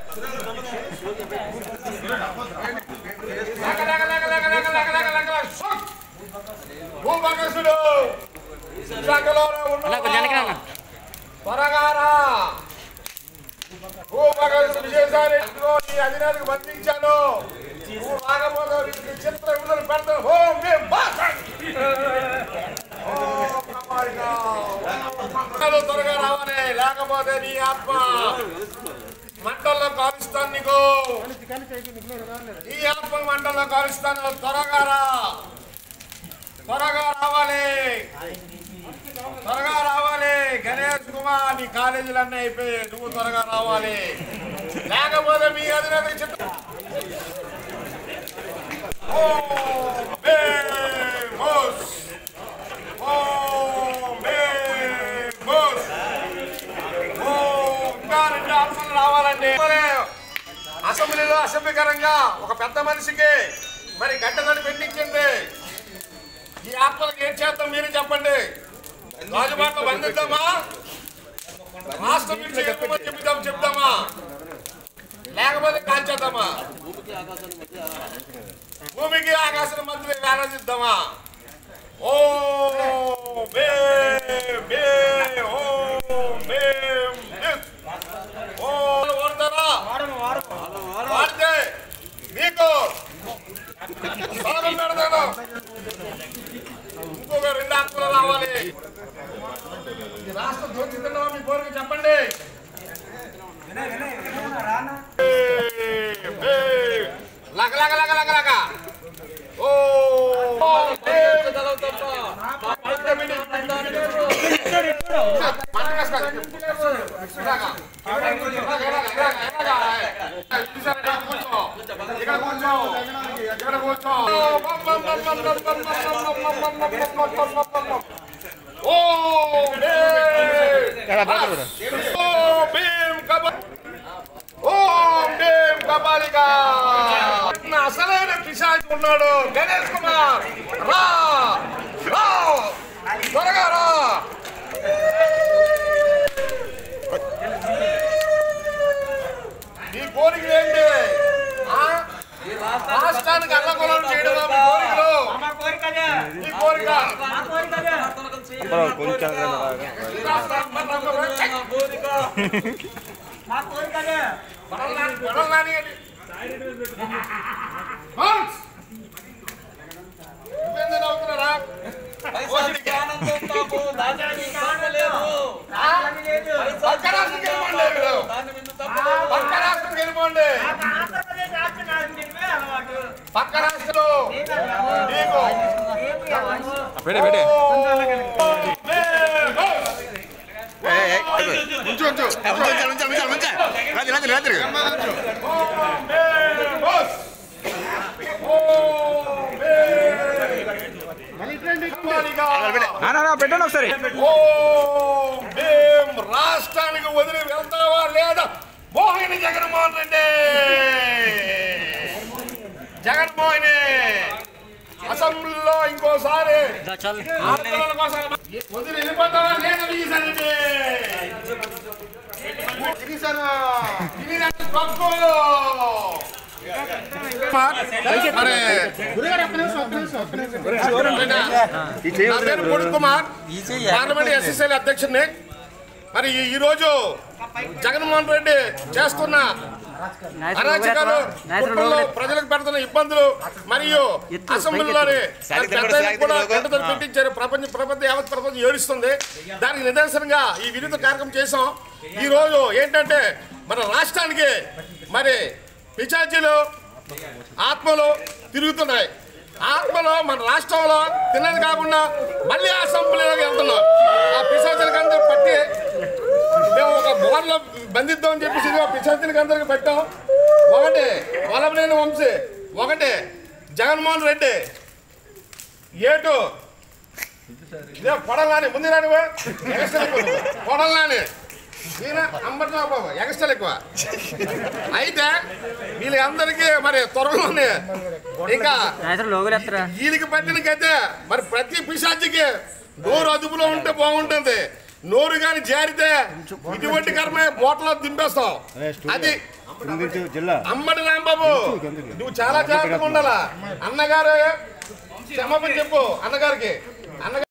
లగ, లగ, లగ, లగ, లగ, లగ, లగ, లగ, లగ, shook. భూభాగసుడు విశాఖలోనే ఉన్నావా? త్వరగా రా భూభాగసు విజయసారి ఇదిగో నీ అధినేతకు బంధించాను నువ్వు రాకపోతే నీకు చిత్ర విడుదల పెడతాను హో మేం బాస్ ఓ, కమ్మాయిగా. మంటలు త్వరగా రావాలి లేకపోతే నీ ఆత్మ మంటల్లో కాలుస్తాను నీకు ఈ ఆత్మ మంటల్లో కాలుస్తాను త్వరగా రా త్వరగా రావాలి త్వరగా రావాలి గణేష్ కుమార్ నీ కాలేజీలు అన్నీ అయిపోయి నువ్వు త్వరగా రావాలి లేకపోతే మీ అధినేత చిత్ర ఓ బేమోస్ ఓ బేమోస్ ఓ ఇంకా రెండు ఆత్మలు రావాలండి మరి అసెంబ్లీలో అసభ్యకరంగా ఒక పెద్ద మనిషికి మరి గడ్డదని పెట్టించింది ఈ ఆత్మలకు ఏం చేద్దాం మీరే చెప్పండి రాజుబాట్లో బంధిద్దామా రాష్ట్రం నుంచి ఎక్కుమని చెప్తాం చెప్తామా లేకపోతే కాల్చేద్దామా భూమికి ఆకాశం మధ్య వేలాదిద్దామా ఓ బే బే ఓ బే బే. ఓ ఓడతారా వాడితే మీకు సలహం పెడతాను ఇంకొక రెండు ఆత్మలు రావాలి ఈ రాష్ట్రం దోచుతున్నావా మీ కోరిక చెప్పండి లగ లగ లగ లగ లగ ఓ ఓ, ఏ, మంట కాసుకో. ఇలాగా. ఇలాగా, ఇలాగా, ఇలాగా, ఇలాగా. చూసారా, ఇక్కడ కూర్చో. ఇక్కడ కూర్చో. ఇక్కడ కూర్చో. బం, బం, బం, బం, బం, బం, బం, బం, బం, బం, బం, బం, బం, బం, బం, బం, బం. ఓ భీమ్. ఓ భీమ్ కబ- ఓ భీమ్ కబాలిక నా అసలైన పిశాచి ఉన్నాడు గణేష్ కుమార్ రా రా త్వరగా రా నీ కోరిక ఏంటి ఆ? రాష్ట్రానికి అల్లకొలం చేయడం మీ కోరికలు నీ కోరిక ఈ రాష్ట్రానికి అల్లకొలం చేయి. గొడవలు గొడవలు రానియండి. హన్స్! నువ్వెందుకు నవ్వుతున్నారా? ఓసిడికి. పక్క రాష్ట్రం గెలవండి మీరు. పక్క రాష్ట్రం గెలవండి. పక్క రాష్ట్రం నీకు పెడే పెడే ఉంచు ఉంచు రాత్రి రాత్రి రాత్రి పెట్టండి ఒకసారి ఓ మేం రాష్ట్రానికి వదిలి వెళ్తావా లేదా మోహిని జగన్మోహన్ రెడ్డి జగన్మోహిని అసెంబ్లీలో ఇంకోసారి ఆందోళన కోసం వదిలి వెళ్ళిపోతావా లేదా వీసారెడ్డి గిరిజన తప్పు. మరి నా పేరు పొడి కుమార్ పార్లమెంట్ ఎస్ఎస్ఎల్ అధ్యక్షుడిని మరి ఈ- ఈ రోజు జగన్మోహన్ రెడ్డి చేస్తున్న అరాచకాలు కుట్రలు ప్రజలకు పెడుతున్న ఇబ్బందులు మరియు అసెంబ్లీలోని మరి పెద్దలకు కూడా గంటతో పెట్టించారు ప్రపంచ ప్రపంచ యావత్ ప్రపంచం ఏడుస్తుంది దానికి నిదర్శనంగా ఈ వినూత కార్యక్రమం చేసాం ఈ రోజు ఏంటంటే మన రాష్ట్రానికి మరి పిచాచీలు ఆత్మలు తిరుగుతున్నాయి ఆత్మలో మన రాష్ట్రంలో తిన్నది కాకుండా మళ్ళీ అసెంబ్లీలోకి వెళ్తున్నాం ఆ పిశాచులకి అందరూ పట్టి మేము ఒక బోర్లో బంధిద్దామని చెప్పేసి ఇదిగో పిశాచులకి అందరికి పెట్టాం ఒకటి వలభనేని వంశీ ఒకటి జగన్మోహన్ రెడ్డి ఏటు ఇదే పొడలాని ముందు రాని పొడలాని ఈయన అంబట్రావు బాబు ఎగస్టల్ ఎక్కువ అయితే వీళ్ళందరికీ మరి త్వరలోనే ఇంకా వీళ్ళకి పట్టిన గతే మరి ప్రతి పిశాచికి నోరు అదుపులో ఉంటే బాగుంటుంది నోరు గాని జారితే ఇటువంటి కర్మే బోట్లో దింపేస్తావు అది జిల్లా అమ్మడి రాంబాబు నువ్వు చాలా జాగ్రత్తగా ఉండాలా అన్నగారు క్షమాపణ చెప్పు అన్నగారికి అన్నగారు